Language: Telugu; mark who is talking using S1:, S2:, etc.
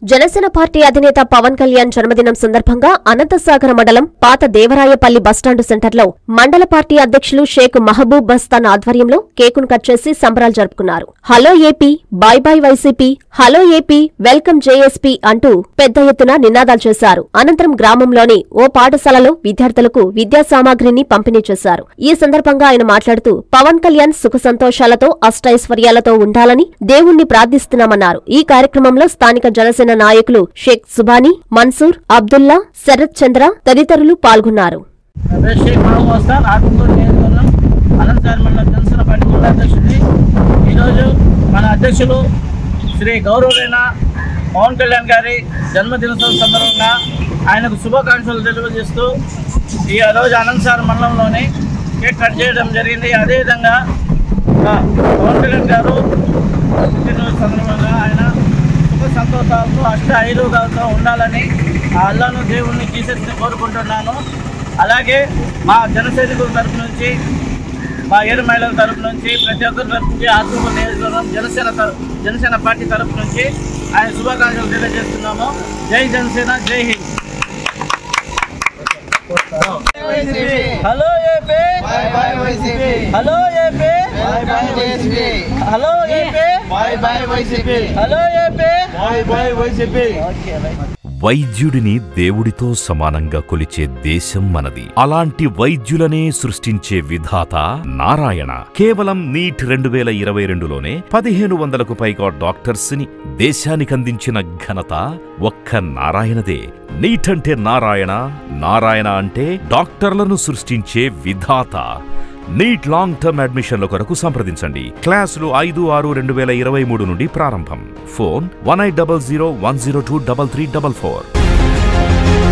S1: జనసేన పార్టీ అధినేత పవన్ కళ్యాణ్ జన్మదినం సందర్భంగా అనంతసాగర మండలం పాత దేవరాయపల్లి బస్టాండు సెంటర్లో మండల పార్టీ అధ్యక్షులు షేక్ మహబూబ్ బస్తాన్ ఆధ్వర్యంలో కేకును కట్ చేసి సంబరాలు జరుపుకున్నారు hello AP bye bye YCP hello AP welcome JSP అంటూ పెద్ద ఎత్తున నినాదాలు చేశారు అనంతరం గ్రామంలోని ఓ పాఠశాలలో విద్యార్థులకు విద్యా సామాగ్రిని పంపిణీ చేశారు ఈ సందర్భంగా ఆయన మాట్లాడుతూ పవన్ కళ్యాణ్ సుఖ సంతోషాలతో అష్టైశ్వర్యాలతో ఉండాలని దేవుణ్ణి ప్రార్థిస్తున్నామన్నారు ఈ కార్యక్రమంలో స్థానిక జనసేన నాయకులు షేక్ సుబానీ మన్సూర్ అబ్దుల్లా శరత్ చంద్ర తదితరులు పాల్గొన్నారు
S2: షేక్ మహబూబ్ వస్తాన్ ఆత్మకూరు నియోజకవర్గం అనంతసారి మండలం జనసేన పార్టీ జిల్లా అధ్యక్షుడిని ఈరోజు మన అధ్యక్షులు శ్రీ గౌరవులైన పవన్ కళ్యాణ్ గారి జన్మదినోత్సవం సందర్భంగా ఆయనకు శుభాకాంక్షలు తెలియజేస్తూ ఈ రోజు అనంతసారి మండలంలోని కేక్ కట్ చేయడం జరిగింది అదేవిధంగా ఆ, పవన్ కళ్యాణ్ గారు పుట్టినరోజు సందర్భంగా ఆయన సుఖ సంతోషాలతో అష్ట ఐరోగాలతో ఉండాలని ఆ అల్లాను దేవుణ్ణి జీసస్ని కోరుకుంటున్నాను అలాగే మా జనసైనికుల తరపు నుంచి మా ఏడు మహిళల తరపు నుంచి ప్రతి ఒక్కరి తరపు నుంచి ఆత్మకూరు నియోజకవర్గం జనసేన తర- జనసేన పార్టీ తరపు నుంచి ఆయన శుభాకాంక్షలు తెలియజేస్తున్నాము జై జనసేన జై Hind hello AP
S3: Bye bye YCP.
S2: Hello AP
S3: Bye bye YCP.
S2: Hello AP
S3: Bye bye YCP.
S2: Hello AP
S3: Bye bye YCP.
S2: Okay right
S4: వైద్యుడిని దేవుడితో సమానంగా కొలిచే దేశం మనది అలాంటి వైద్యులనే సృష్టించే విధాత నారాయణ కేవలం నీట్ రెండు వేల ఇరవై రెండులోనే పదిహేను వందలకు పైగా డాక్టర్స్ ని దేశానికి అందించిన ఘనత ఒక్క నారాయణదే నీట్ అంటే నారాయణ నారాయణ అంటే డాక్టర్లను సృష్టించే విధాత నీట్ లాంగ్ టర్మ్ అడ్మిషన్ల కొరకు సంప్రదించండి క్లాసులు ఐదు ఆరు రెండు వేల ఇరవై మూడు నుండి ప్రారంభం phone one eight double zero one zero two double three double four